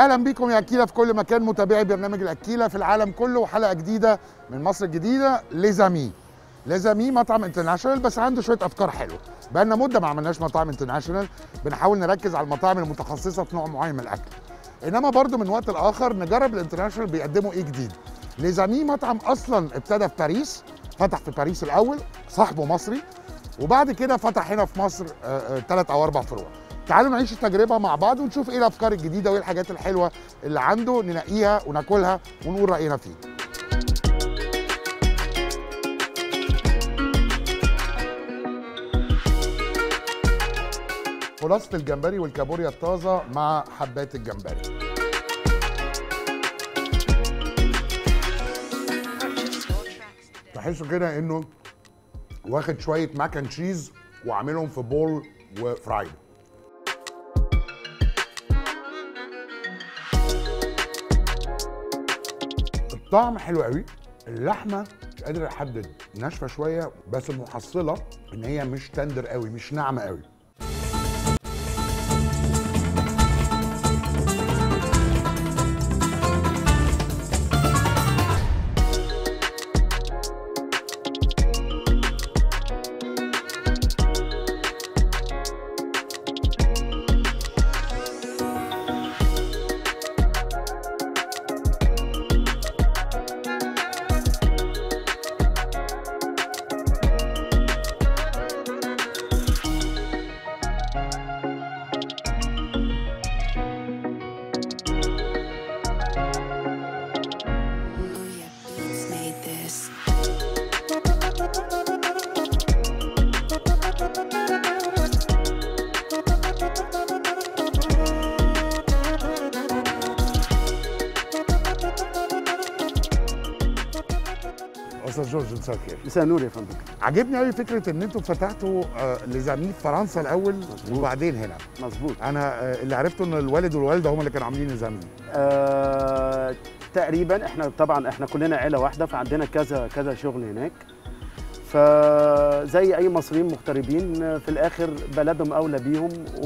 اهلا بيكم يا اكيله في كل مكان متابعي برنامج الاكيله في العالم كله وحلقه جديده من مصر الجديده ليزامي ليزامي مطعم انترناشونال بس عنده شويه افكار حلوه بقالنا مده ما عملناش مطاعم انترناشونال بنحاول نركز على المطاعم المتخصصه في نوع معين من الاكل انما برضو من وقت لاخر نجرب الانترناشونال بيقدموا ايه جديد ليزامي مطعم اصلا ابتدى في باريس فتح في باريس الاول صاحبه مصري وبعد كده فتح هنا في مصر ثلاث او اربع فروع تعالوا نعيش التجربه مع بعض ونشوف ايه الافكار الجديده وايه الحاجات الحلوه اللي عنده ننقيها وناكلها ونقول راينا فيه خلاصه الجمبري والكابوريا الطازه مع حبات الجمبري تحسوا كده انه واخد شويه ماك اند تشيز وعاملهم في بول وفرايد الطعم حلو قوي اللحمه مش قادر احدد ناشفه شويه بس المحصله ان هي مش تندر قوي مش ناعمه قوي Oh yeah, beats made this. استاذ جورج مساء الخير مساء النور يا فندم عجبني قوي فكره ان انتوا فتحتوا آه، لزامي في فرنسا الاول مظبوط. وبعدين هنا مظبوط انا آه، اللي عرفته ان الوالد والوالده هم اللي كانوا عاملين لزامي آه تقريبا احنا طبعا احنا كلنا عيله واحده فعندنا كذا كذا شغل هناك فزي اي مصريين مغتربين في الاخر بلدهم اولى بيهم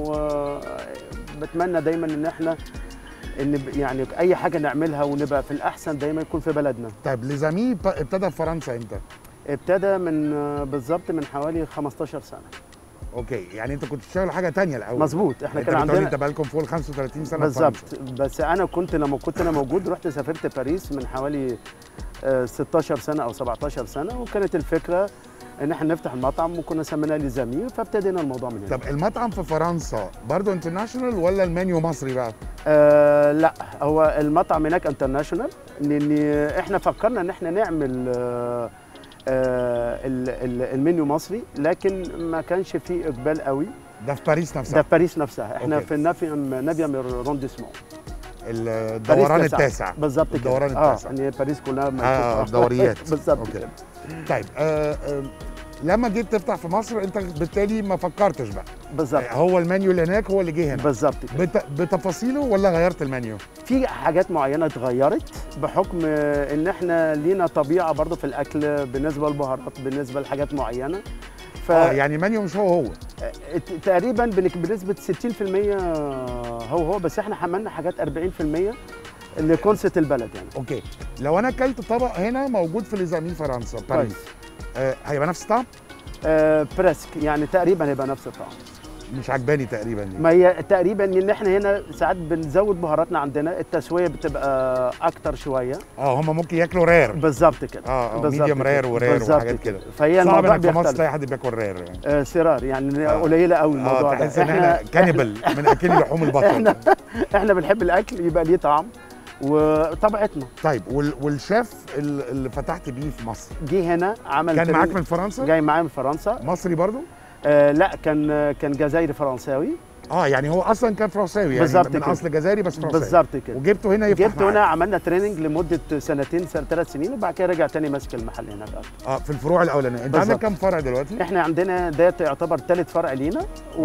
وبتمنى دايما ان احنا ان ب- يعني اي حاجه نعملها ونبقى في الاحسن دايما يكون في بلدنا طيب لزامي ب- ابتدى في فرنسا امتى؟ ابتدى من آه، بالظبط من حوالي 15 سنه اوكي يعني انت كنت بتشتغل حاجه تانية الاول مظبوط احنا انت كان بتقولي عندنا انت بقالكم فوق ال 35 سنه في بالظبط فرنسا. بس انا كنت لما كنت انا موجود رحت سافرت باريس من حوالي آه، 16 سنه او 17 سنه وكانت الفكره ان احنا نفتح المطعم وكنا سميناه لزامي فابتدينا الموضوع من هنا طب المطعم في فرنسا برضه انترناشونال ولا المنيو مصري بقى؟ آه لا هو المطعم هناك انترناشونال لان احنا فكرنا ان احنا نعمل آه آه ال- ال- المنيو مصري لكن ما كانش فيه اقبال قوي ده في باريس ده نفسها في باريس نفسها احنا أوكي. في نافيم نافيم رونديسمون الدوران التاسع بالظبط كده الدوران اه التاسع. ان باريس كلها اه الدوريات بالظبط أوكي. كده طيب آه آه لما جيت تفتح في مصر انت بالتالي ما فكرتش بقى بالظبط هو المنيو اللي هناك هو اللي جه هنا بالظبط كده بت... بتفاصيله ولا غيرت المنيو؟ في حاجات معينه اتغيرت بحكم آه، ان احنا لينا طبيعه برضو في الاكل بالنسبه للبهارات بالنسبه لحاجات معينه ف اه يعني المنيو مش هو هو آه، تقريبا بنك- بنسبه 60% هو هو بس احنا حملنا حاجات 40% لكونسة البلد يعني اوكي لو انا اكلت طبق هنا موجود في ليزامي فرنسا باريس كويس آه هيبقى نفس الطعم؟ آه بريسك يعني تقريبا هيبقى نفس الطعم مش عجباني تقريبا دي ما هي تقريبا ان احنا هنا ساعات بنزود بهاراتنا عندنا التسويه بتبقى اكتر شويه اه هم ممكن ياكلوا رير بالظبط كده اه اه بالظبط ميديوم كده. رير ورير بالظبط وحاجات كده فهي صعب الموضوع انك في مصر بيختلف تلاقي حد بياكل رير يعني آه سرار يعني آه. قليله قوي الموضوع اه ده تحس ان احنا كانيبل من اكل لحوم البقر احنا احنا بنحب الاكل يبقى ليه طعم وطبيعتنا طيب وال... والشيف ال- اللي فتحت بيه في مصر جه هنا عمل كان ترند- معاك من فرنسا؟ جاي معايا من فرنسا مصري برضو؟ آه لا كان كان جزائري فرنساوي اه يعني هو اصلا كان فرنساوي يعني بالظبط من كده. اصل جزائري بس فرنساوي بالظبط كده وجبته هنا يفتح جبته هنا معاك. عملنا تريننج لمده سنتين سنة ثلاث سنين وبعد كده رجع تاني ماسك المحل هناك اه في الفروع الاولانيه انت بالظبط. عندك كام فرع دلوقتي؟ احنا عندنا ده يعتبر ثالث فرع لينا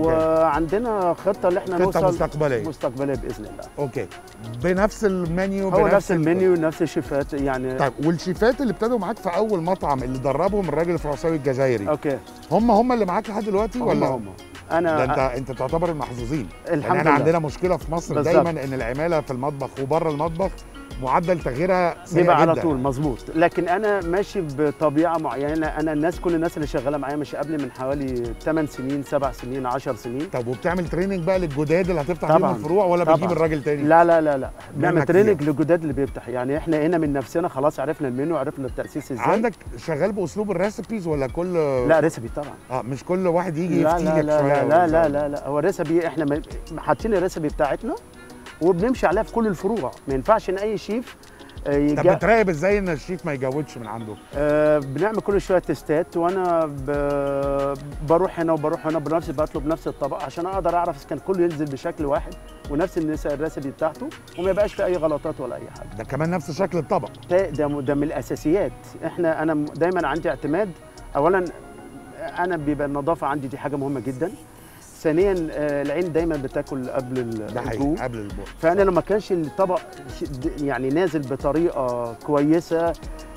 وعندنا خطه اللي احنا خطه نوصل مستقبليه مستقبليه باذن الله اوكي بنفس المنيو هو بنفس نفس ال- المنيو نفس الشيفات يعني طيب والشيفات اللي ابتدوا معاك في اول مطعم اللي دربهم الراجل الفرنساوي الجزائري اوكي هم هم اللي معاك لحد دلوقتي هم ولا هم انا ده انت انت تعتبر المحظوظين الحمد يعني احنا لله. عندنا مشكله في مصر بالظبط. دايما ان العماله في المطبخ وبره المطبخ معدل تغييرها سريع بيبقى على جداً. طول مظبوط لكن انا ماشي بطبيعه معينه انا الناس كل الناس اللي شغاله معايا مش قبل من حوالي 8 سنين 7 سنين 10 سنين طب وبتعمل تريننج بقى للجداد اللي هتفتح طبعاً. بيهم الفروع ولا طبعاً. بتجيب الراجل تاني؟ لا لا لا لا بنعمل منك تريننج للجداد اللي بيفتح يعني احنا هنا من نفسنا خلاص عرفنا المنيو عرفنا التاسيس ازاي عندك شغال باسلوب الريسبيز ولا كل لا ريسبي طبعا اه مش كل واحد يجي لا يفتي لا لك لا شويه لا لا, ولا- لا لا لا هو الريسبي احنا م- حاطين الريسبي بتاعتنا وبنمشي عليها في كل الفروع ما ينفعش ان اي شيف آه، طب يجا بتراقب ازاي ان الشيف ما يجودش من عنده؟ آه، بنعمل كل شويه تيستات وانا ب... بروح هنا وبروح هنا بنفس بطلب نفس الطبق عشان اقدر اعرف اذا كان كله ينزل بشكل واحد ونفس النس- الريسبي بتاعته وما يبقاش في اي غلطات ولا اي حاجه ده كمان نفس شكل الطبق ده ده م- ده من الاساسيات احنا انا م- دايما عندي اعتماد اولا انا بيبقى النظافه عندي دي حاجه مهمه جدا ثانيا آه، العين دايما بتاكل قبل ال- ده الجو حقيقي قبل البوق فانا لو ما كانش الطبق ش- د- يعني نازل بطريقه كويسه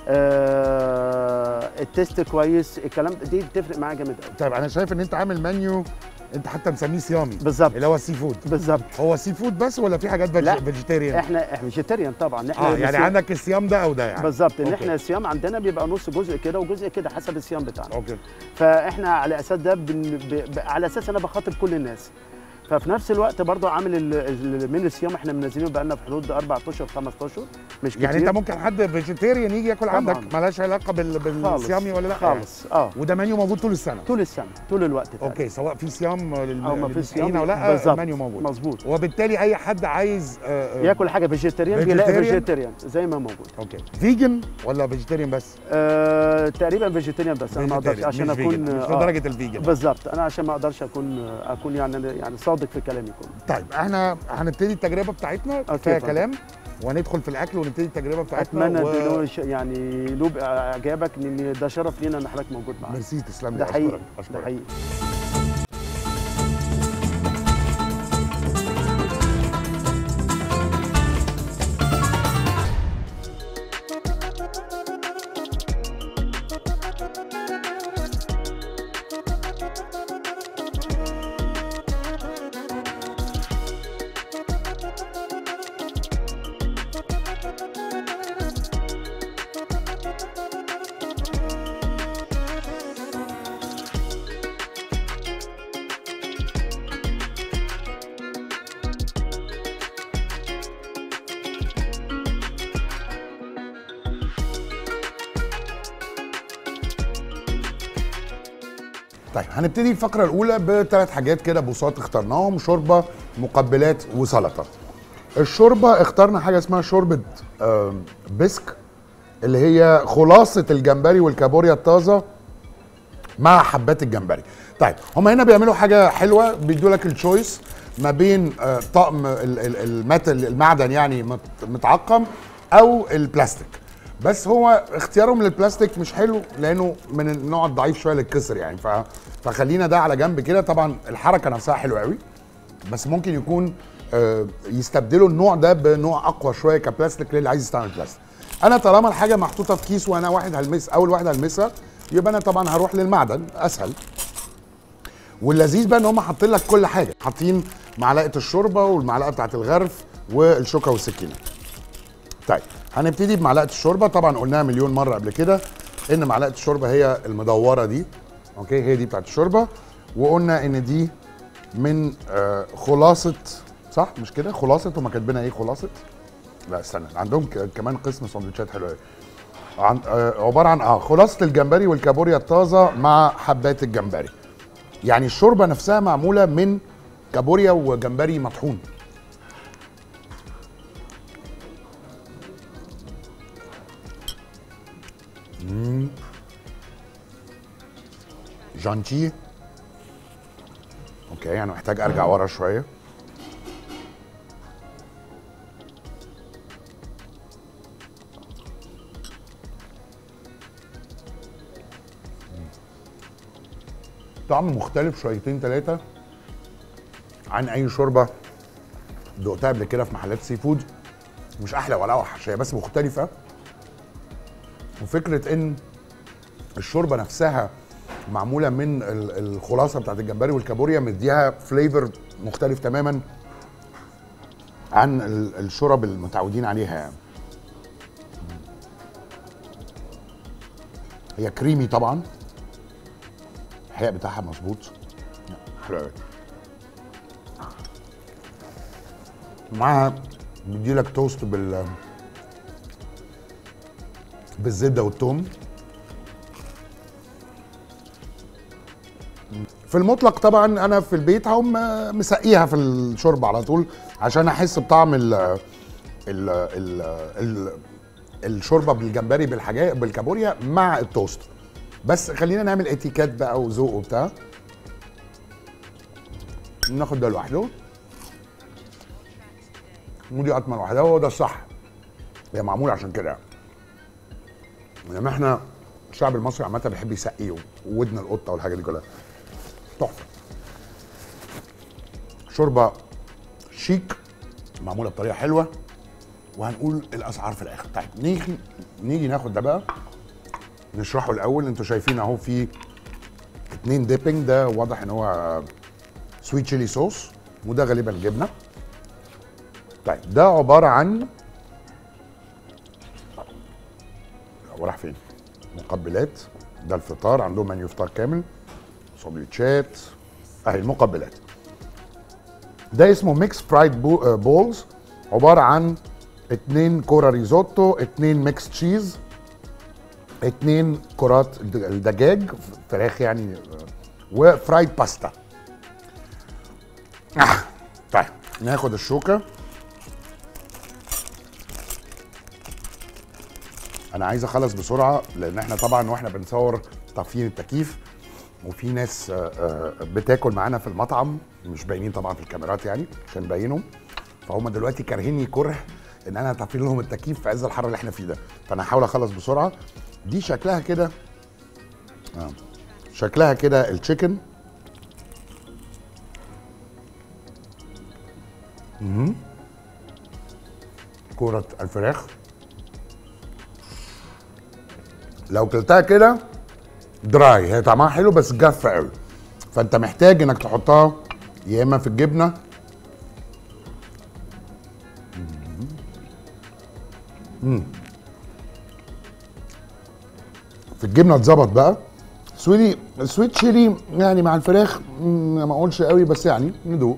آه التست كويس الكلام ده- دي بتفرق معايا جامد قوي طيب انا شايف ان انت عامل منيو انت حتى مسميه صيامي بالظبط اللي هو السي فود بالظبط هو سي فود بس ولا في حاجات لا. فيجيتيريان؟ احنا احنا فيجيتيريان طبعا احنا اه يعني الصيام- عندك الصيام ده او ده يعني بالظبط ان أوكي. احنا الصيام عندنا بيبقى نص جزء كده وجزء كده حسب الصيام بتاعنا اوكي فاحنا على اساس ده بن... ب... ب... على اساس انا بخاطب كل الناس ففي نفس الوقت برضه عامل ال- ال- من الصيام احنا منزلينه بقى لنا في حدود اربع اشهر خمس اشهر مش كتير يعني انت ممكن حد فيجيتيريان يجي ياكل طبعاً. عندك ملهاش علاقه بال... بالصيامي ولا لا خالص اه وده منيو موجود طول السنه طول السنه طول الوقت تقريباً. اوكي سواء في صيام للم... او ما في للمسيحيين صيام او لا بالظبط المنيو موجود مظبوط وبالتالي اي حد عايز آه، آه، ياكل حاجه فيجيتيريان بيلاقي vegetarian؟ فيجيتيريان زي ما موجود اوكي فيجن ولا فيجيتيريان بس؟ آه تقريبا فيجيتيريان بس انا ما اقدرش vegetarian، عشان مش اكون vegan، مش آه، لدرجه الفيجن بالظبط انا عشان ما اقدرش اكون اكون يعني يعني صادق في كلامي كله طيب احنا هنبتدي التجربه بتاعتنا أوكي، كفايه اتفضل. كلام وهندخل في الاكل ونبتدي التجربه بتاعتنا اتمنى و... و... يعني ينوب اعجابك لان ده شرف لينا ان حضرتك موجود معانا ميرسي تسلم لي ده حقيقي اشكرك ده اشكرك حقيقي طيب هنبتدي الفقره الاولى بثلاث حاجات كده بساط اخترناهم شوربه مقبلات وسلطه الشوربه اخترنا حاجه اسمها شوربه آم، بسك اللي هي خلاصه الجمبري والكابوريا الطازه مع حبات الجمبري طيب هم هنا بيعملوا حاجه حلوه بيدوا لك التشويس ما بين آه، طقم ال- ال- المتل المعدن يعني مت- متعقم او البلاستيك بس هو اختيارهم للبلاستيك مش حلو لانه من النوع الضعيف شويه للكسر يعني ف... فخلينا ده على جنب كده طبعا الحركه نفسها حلوه قوي بس ممكن يكون آه، يستبدلوا النوع ده بنوع اقوى شويه كبلاستيك للي عايز يستعمل بلاستيك انا طالما الحاجه محطوطه في كيس وانا واحد هلمس اول واحد هلمسها يبقى انا طبعا هروح للمعدن اسهل واللذيذ بقى ان هم حاطين لك كل حاجه حاطين معلقه الشوربه والمعلقه بتاعت الغرف والشوكه والسكينه طيب هنبتدي بمعلقه الشوربه طبعا قلناها مليون مره قبل كده ان معلقه الشوربه هي المدوره دي اوكي هي دي بتاعت الشوربه وقلنا ان دي من آه خلاصه صح مش كده خلاصه هم كاتبينها ايه خلاصه لا استنى عندهم ك- كمان قسم سندوتشات حلوه قوي عن آه عباره عن اه خلاصه الجمبري والكابوريا الطازه مع حبات الجمبري يعني الشوربه نفسها معموله من كابوريا وجمبري مطحون مم. جانتي اوكي انا محتاج ارجع ورا شويه طعم مختلف شويتين ثلاثه عن اي شوربه دقتها قبل كده في محلات سي فود مش احلى ولا اوحش هي بس مختلفه وفكره ان الشوربه نفسها معموله من ال- الخلاصه بتاعت الجمبري والكابوريا مديها فليفر مختلف تماما عن ال- الشرب المتعودين عليها يعني هي كريمي طبعا الحقيقه بتاعها مظبوط حلو قوي معاها بيديلك توست بال بالزبده والثوم في المطلق طبعا انا في البيت هقوم مسقيها في الشوربه على طول عشان احس بطعم ال ال ال ال الشوربه بالجمبري بالحاجات بالكابوريا مع التوست بس خلينا نعمل اتيكات بقى وذوق وبتاع ناخد ده لوحده ودي قطمه لوحدها وهو ده الصح هي معمول عشان كده انما احنا الشعب المصري عامه بيحب يسقي وودن القطه والحاجات دي كلها تحفه شوربه شيك معموله بطريقه حلوه وهنقول الاسعار في الاخر طيب نيجي نيجي ناخد ده بقى نشرحه الاول انتوا شايفين اهو في اتنين ديبنج ده واضح ان هو سويت شيلي صوص وده غالبا جبنه طيب ده عباره عن هو راح فين مقبلات ده الفطار عندهم منيو فطار كامل سندوتشات اهي المقبلات ده اسمه ميكس فرايد بولز عباره عن اتنين كوره ريزوتو اتنين ميكس تشيز اتنين كرات الدجاج فراخ يعني وفرايد باستا آه. طيب ناخد الشوكه انا عايز اخلص بسرعه لان احنا طبعا واحنا بنصور طافيين التكييف وفي ناس آه، آه، بتاكل معانا في المطعم مش باينين طبعا في الكاميرات يعني عشان نبينهم فهم دلوقتي كارهيني كره ان انا اطفي لهم التكييف في عز الحر اللي احنا فيه ده فانا هحاول اخلص بسرعه دي شكلها كده آه. شكلها كده التشيكن مهم. كرة الفراخ لو كلتها كده دراي هي طعمها حلو بس جافه قوي فانت محتاج انك تحطها يا اما في الجبنه مم. في الجبنه اتظبط بقى سويدي سويت تشيلي يعني مع الفراخ مم، ما اقولش قوي بس يعني ندوق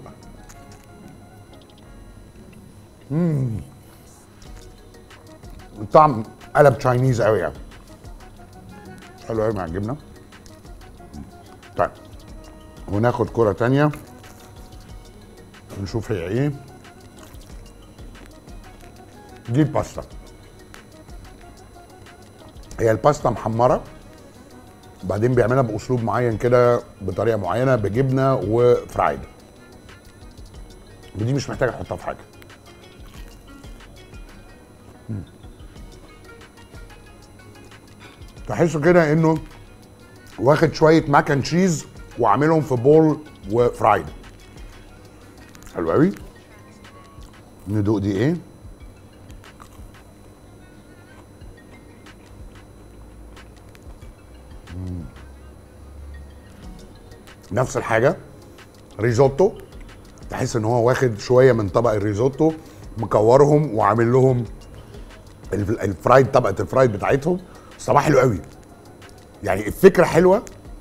مم. الطعم قلب تشاينيز قوي يعني حلو قوي مع الجبنه طيب وناخد كرة تانية نشوف هي ايه دي الباستا هي الباستا محمرة بعدين بيعملها بأسلوب معين كده بطريقة معينة بجبنة وفرايد ودي مش محتاج احطها في حاجة مم. تحسوا كده انه واخد شويه ماكن تشيز وعاملهم في بول وفرايد حلو قوي ندوق دي ايه مم. نفس الحاجه ريزوتو تحس ان هو واخد شويه من طبق الريزوتو مكورهم وعامل لهم الف- الفرايد طبقه الفرايد بتاعتهم صباح حلو قوي يعني الفكره حلوه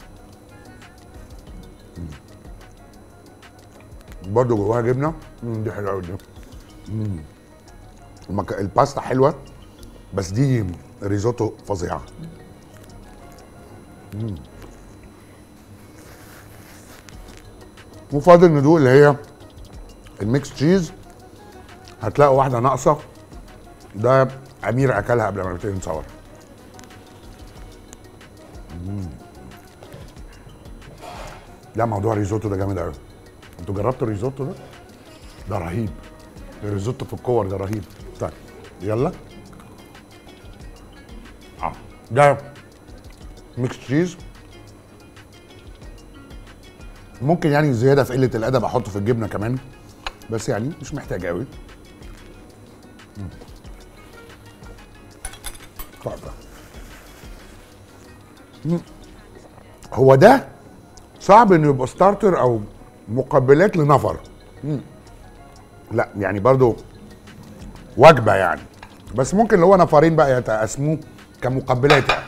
برضه جواها جبنه مم، دي حلوه قوي دي مم. المك... الباستا حلوه بس دي ريزوتو فظيعه مم. وفاضل ندوق اللي هي الميكس تشيز هتلاقوا واحده ناقصه ده امير اكلها قبل ما نبتدي نصور لا موضوع الريزوتو ده جامد قوي انتوا جربتوا الريزوتو ده؟ ده رهيب الريزوتو في الكور ده رهيب طيب يلا اه ده ميكس تشيز ممكن يعني زياده في قله الادب احطه في الجبنه كمان بس يعني مش محتاج قوي مم. تحفه مم. هو ده صعب انه يبقى ستارتر او مقبلات لنفر مم. لا يعني برضو وجبه يعني بس ممكن اللي هو نفرين بقى يتقسموه كمقبلات يعني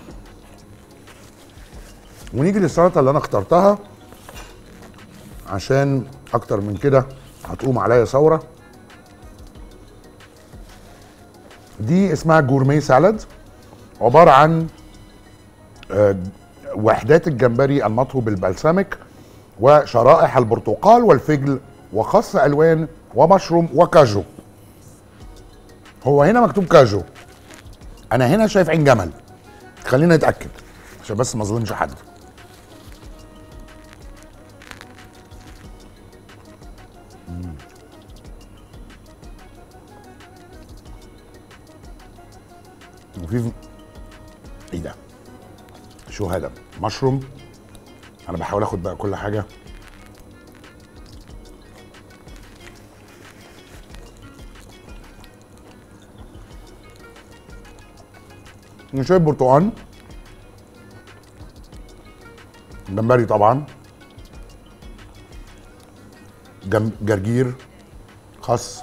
ونيجي للسلطه اللي انا اخترتها عشان اكتر من كده هتقوم عليا ثوره دي اسمها جورمي سالاد عباره عن آه، وحدات الجمبري المطهو بالبلسمك وشرائح البرتقال والفجل وخس الوان ومشروم وكاجو هو هنا مكتوب كاجو انا هنا شايف عين جمل خلينا نتاكد عشان بس ما اظلمش حد مم. وفي ايه ده شو هذا مشروم انا بحاول اخد بقى كل حاجه شويه برتقال جمبري طبعا جم... جرجير خس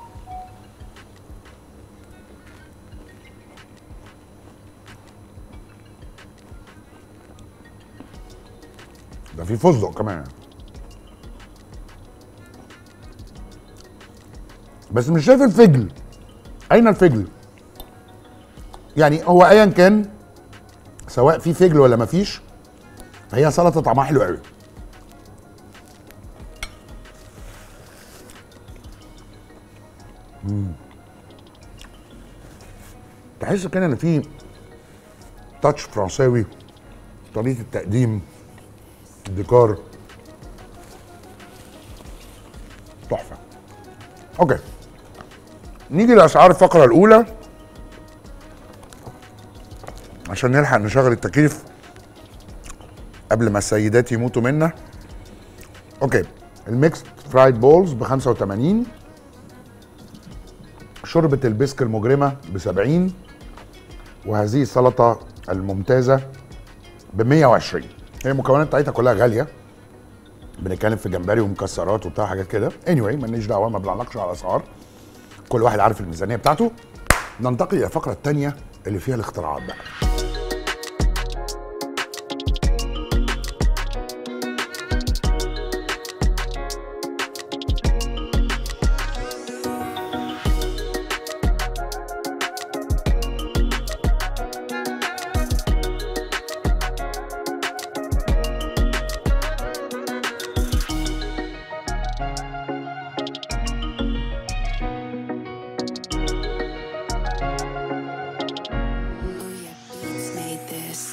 ده في فستق كمان بس مش شايف الفجل اين الفجل يعني هو ايا كان سواء في فجل ولا ما فيش فهي سلطه طعمها حلو قوي تحس كده ان في تاتش فرنساوي طريقه التقديم الديكور تحفه اوكي نيجي لاسعار الفقره الاولى عشان نلحق نشغل التكييف قبل ما السيدات يموتوا منا اوكي الميكس فرايد بولز ب 85 شوربة البسك المجرمة ب 70 وهذه السلطة الممتازة ب 120 هي المكونات بتاعتها كلها غالية بنتكلم في جمبري ومكسرات وبتاع حاجات كده anyway مالناش دعوة ما بنعلقش على الأسعار كل واحد عارف الميزانية بتاعته ننتقل إلى الفقرة الثانية اللي فيها الاختراعات بقى Booyah Beats made this.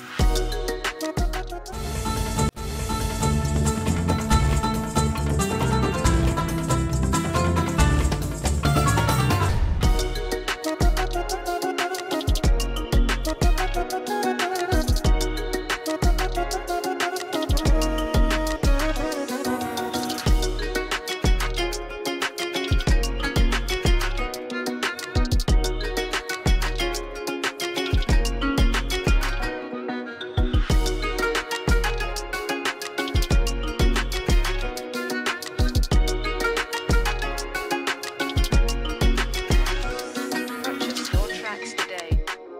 Purchase your tracks today.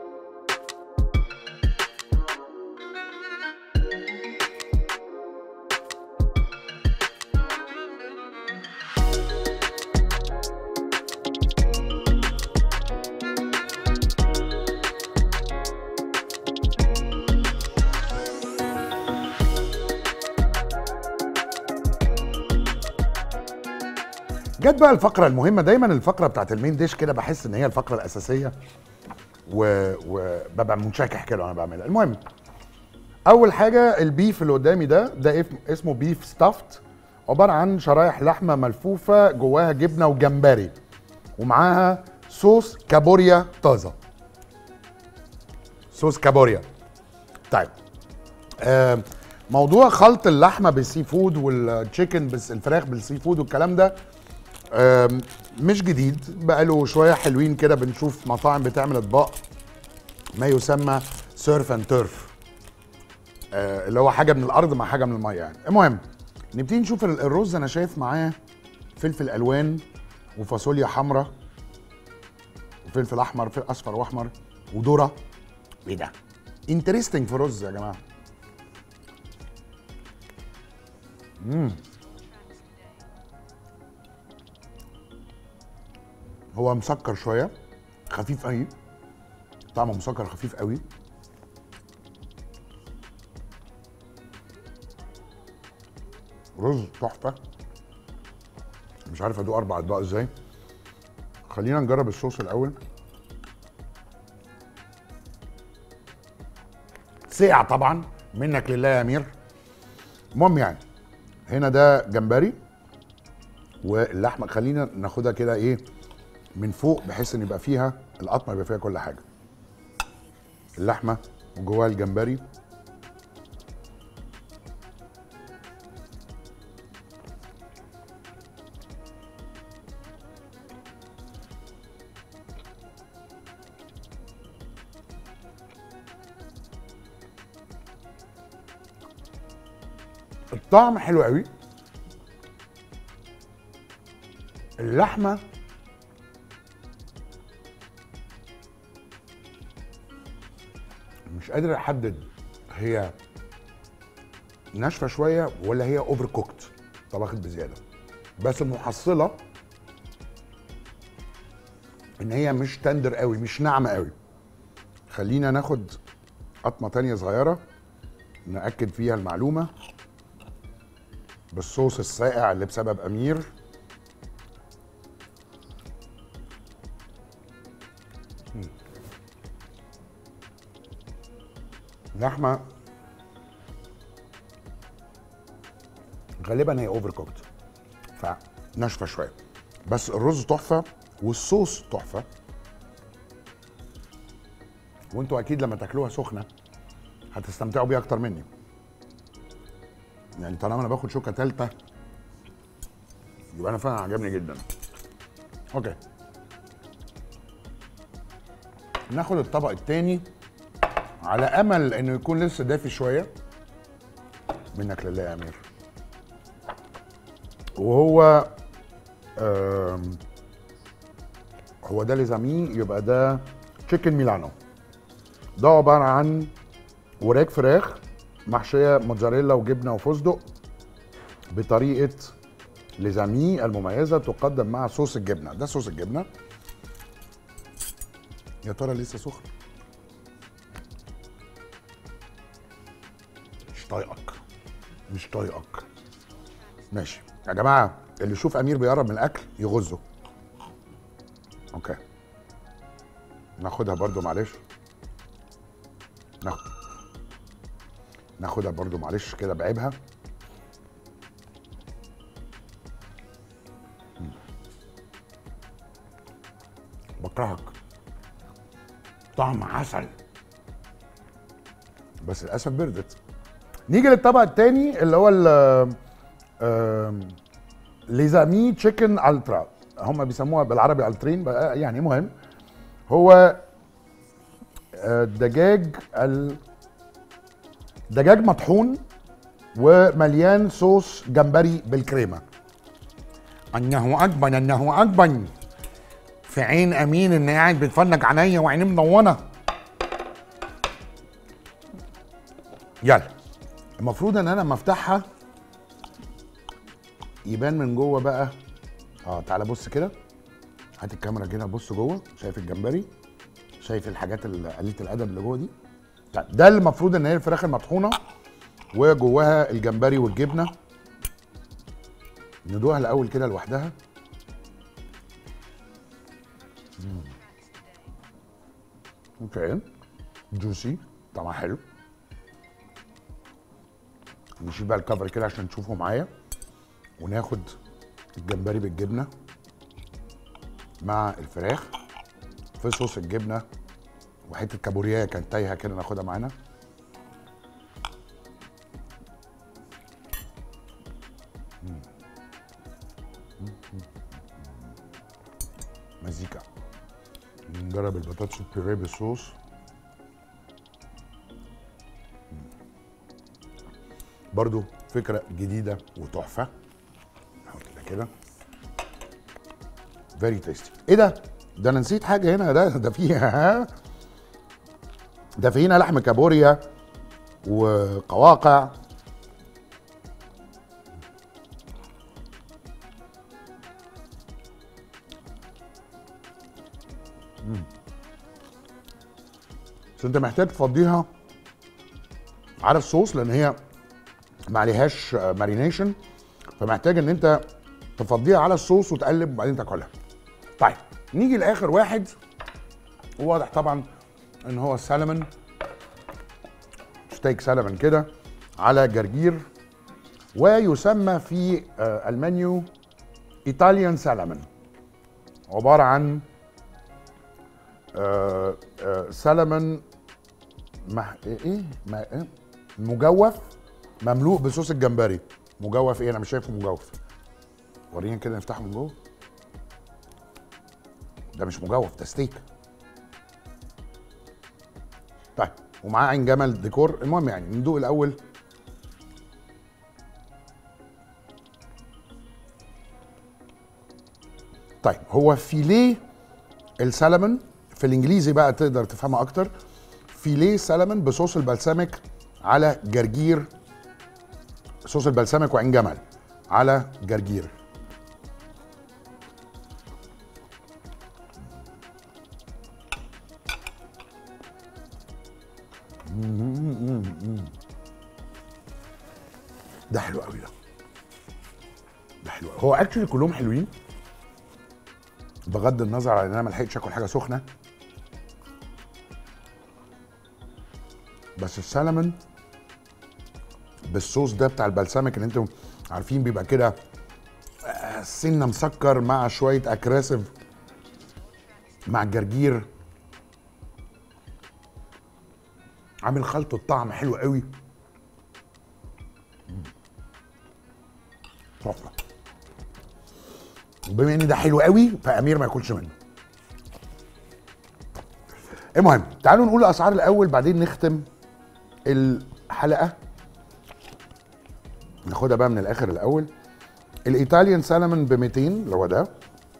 جت بقى الفقرة المهمة دايما الفقرة بتاعت المين ديش كده بحس ان هي الفقرة الأساسية و... وببقى منشكح كده وانا بعملها المهم أول حاجة البيف اللي قدامي ده ده اسم- اسمه بيف ستافت عبارة عن شرايح لحمة ملفوفة جواها جبنة وجمبري ومعاها صوص كابوريا طازة صوص كابوريا طيب آه، موضوع خلط اللحمه بالسي فود والتشيكن بس الفراخ بالسي فود والكلام ده آم، مش جديد بقاله شويه حلوين كده بنشوف مطاعم بتعمل اطباق ما يسمى سيرف اند تيرف آه اللي هو حاجه من الارض مع حاجه من الميه يعني المهم نبتدي نشوف ال- الرز انا شايف معاه فلفل الوان وفاصوليا حمراء وفلفل احمر فلفل اصفر واحمر وذره ايه ده انترستنج في رز يا جماعه مم. هو مسكر شويه خفيف قوي طعمه مسكر خفيف قوي رز تحفه مش عارف ادوق اربع اطباق ازاي خلينا نجرب الصوص الاول سقع طبعا منك لله يا امير المهم يعني هنا ده جمبري واللحمه خلينا ناخدها كده ايه من فوق بحيث ان يبقى فيها القطمه يبقى فيها كل حاجه اللحمه وجواها الجمبري الطعم حلو قوي اللحمه مش قادر احدد هي ناشفه شويه ولا هي اوفر كوكت طبخت بزياده بس المحصله ان هي مش تندر قوي مش ناعمه قوي خلينا ناخد قطمه تانية صغيره ناكد فيها المعلومه بالصوص الساقع اللي بسبب امير مم. لحمه غالبا هي اوفر كوكت فناشفه شويه بس الرز تحفه والصوص تحفه وانتوا اكيد لما تاكلوها سخنه هتستمتعوا بيها اكتر مني يعني طالما انا باخد شوكه ثالثه يبقى انا فعلا عجبني جدا اوكي ناخد الطبق التاني على امل انه يكون لسه دافي شويه منك لله يا امير وهو آم، هو ده لزامي يبقى ده تشيكن ميلانو ده عباره عن وراك فراخ محشيه موتزاريلا وجبنه وفستق بطريقه لزامي المميزه تقدم مع صوص الجبنه ده صوص الجبنه يا ترى لسه سخن مش طايقك مش طايقك ماشي يا جماعه اللي يشوف امير بيقرب من الاكل يغزه اوكي ناخدها برضو معلش ناخد ناخدها برضو معلش كده بعيبها مم. بكرهك طعم عسل بس للاسف بردت نيجي للطبق التاني اللي هو ال آم، ليزامي تشيكن الترا هم بيسموها بالعربي الترين بقى يعني مهم هو آه، دجاج ال دجاج مطحون ومليان صوص جمبري بالكريمه انه اكبر انه اكبر في عين امين ان قاعد بيتفرج عليا وعينيه منونه يلا المفروض ان انا لما افتحها يبان من جوه بقى اه تعالى بص كده هات الكاميرا كده بص جوه شايف الجمبري شايف الحاجات اللي قليله الادب اللي جوه دي طيب ده اللي المفروض ان هي الفراخ المطحونه وجواها الجمبري والجبنه ندوقها الاول كده لوحدها مم. اوكي جوسي طعمها حلو نشيل بقى الكفر كده عشان تشوفوا معايا وناخد الجمبري بالجبنه مع الفراخ في صوص الجبنه وحته كابوريا كانت تايهه كده ناخدها معانا مم. مزيكا نجرب البطاطس البيوريه بالصوص مم. برضو فكره جديده وتحفه نحط كده كده فيري تيستي ايه ده ده انا نسيت حاجه هنا ده ده فيها ده في هنا لحم كابوريا وقواقع مم. بس انت محتاج تفضيها على الصوص لان هي ما عليهاش مارينيشن فمحتاج ان انت تفضيها على الصوص وتقلب وبعدين تاكلها طيب نيجي لاخر واحد وواضح طبعا ان هو السلمون ستيك سلمون كده على جرجير ويسمى في آه، المنيو ايطاليان سلمون عباره عن آه، آه، سلمون مح... ايه ما... إيه؟ مجوف مملوء بصوص الجمبري مجوف ايه انا مش شايفه مجوف ورينا كده نفتحه من جوه ده مش مجوف ده ستيك طيب ومعاه عين جمل ديكور المهم يعني ندوق الاول طيب هو فيليه السلمون في الانجليزي بقى تقدر تفهمها اكتر فيليه سلمون بصوص البلسمك على جرجير صوص البلسمك وعين جمل على جرجير ده حلو قوي ده ده حلو قوي. هو اكشلي كلهم حلوين بغض النظر عن ان انا ما لحقتش اكل حاجه سخنه بس السلمون بالصوص ده بتاع البلسمك اللي انتم عارفين بيبقى كده آه، سنه مسكر مع شويه اكراسيف مع الجرجير عامل خلطه طعم حلو قوي مم. تحفه بما ان ده حلو قوي فامير ما ياكلش منه المهم تعالوا نقول الاسعار الاول بعدين نختم الحلقه ناخدها بقى من الاخر الاول الايطاليان سالمون ب 200 اللي هو ده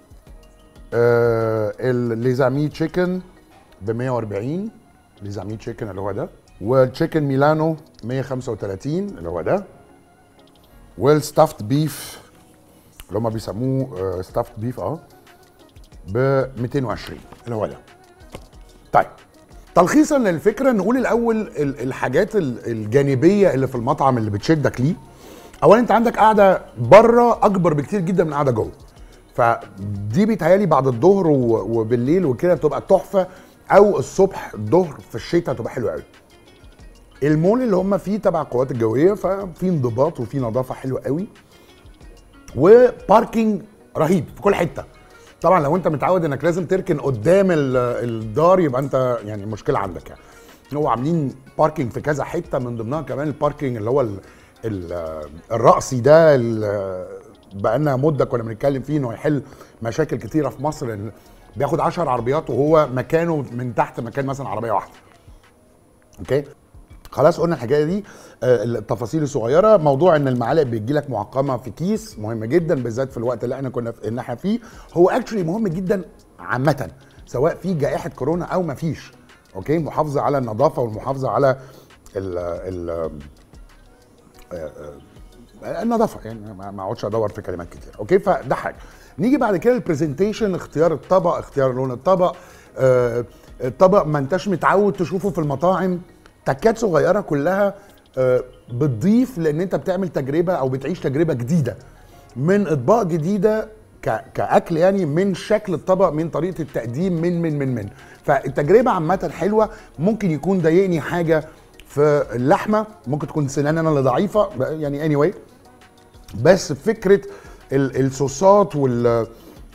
آه الليزامي تشيكن ب 140 ليزامي تشيكن اللي هو ده والتشيكن ميلانو 135 اللي هو ده والستافت بيف اللي هم بيسموه ستافت بيف اه ب 220 اللي هو ده طيب تلخيصا للفكره نقول الاول ال- الحاجات ال- الجانبيه اللي في المطعم اللي بتشدك ليه اولا انت عندك قاعده بره اكبر بكتير جدا من قاعده جوه فدي بيتهيالي بعد الظهر و- وبالليل وكده بتبقى تحفه او الصبح الظهر في الشتاء هتبقى حلوه قوي المول اللي هم فيه تبع القوات الجويه ففي انضباط وفي نظافه حلوه قوي وباركينج رهيب في كل حته طبعا لو انت متعود انك لازم تركن قدام ال- الدار يبقى انت يعني مشكله عندك يعني هو عاملين باركينج في كذا حته من ضمنها كمان الباركينج اللي هو ال ال الرأسي ده ال- بقالنا مده كنا بنتكلم فيه انه هيحل مشاكل كتيره في مصر إن بياخد 10 عربيات وهو مكانه من تحت مكان مثلا عربيه واحده اوكي خلاص قلنا الحكايه دي آه، التفاصيل الصغيره موضوع ان المعالق بيجي لك معقمه في كيس مهم جدا بالذات في الوقت اللي احنا كنا في ان احنا فيه هو اكشلي مهم جدا عامه سواء في جائحه كورونا او ما فيش اوكي محافظه على النظافه والمحافظه على ال ال النظافه يعني ما ما اقعدش ادور في كلمات كتير اوكي فده حاجه نيجي بعد كده البرزنتيشن اختيار الطبق اختيار لون الطبق آه الطبق ما انتش متعود تشوفه في المطاعم تكات صغيره كلها آه بتضيف لان انت بتعمل تجربه او بتعيش تجربه جديده من اطباق جديده ك... كاكل يعني من شكل الطبق من طريقه التقديم من من من من فالتجربه عامه حلوه ممكن يكون ضايقني حاجه في اللحمه ممكن تكون سنان انا اللي ضعيفه يعني اني anyway. بس فكره ال- الصوصات وال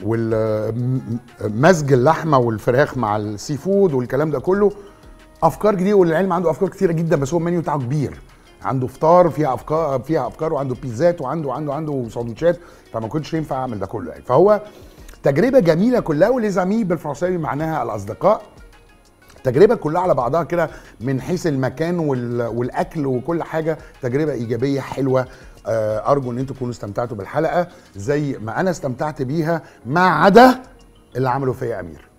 والمزج اللحمه والفراخ مع السي فود والكلام ده كله افكار جديده والعلم عنده افكار كتيره جدا بس هو المنيو بتاعه كبير عنده فطار فيها افكار فيها افكار وعنده بيتزات وعنده عنده عنده سندوتشات فما كنتش ينفع اعمل ده كله يعني فهو تجربه جميله كلها وليزامي بالفرنساوي معناها الاصدقاء التجربه كلها على بعضها كده من حيث المكان وال... والاكل وكل حاجه تجربه ايجابيه حلوه آه، ارجو ان انتم تكونوا استمتعتوا بالحلقه زي ما انا استمتعت بيها ما عدا اللي عملوا فيا امير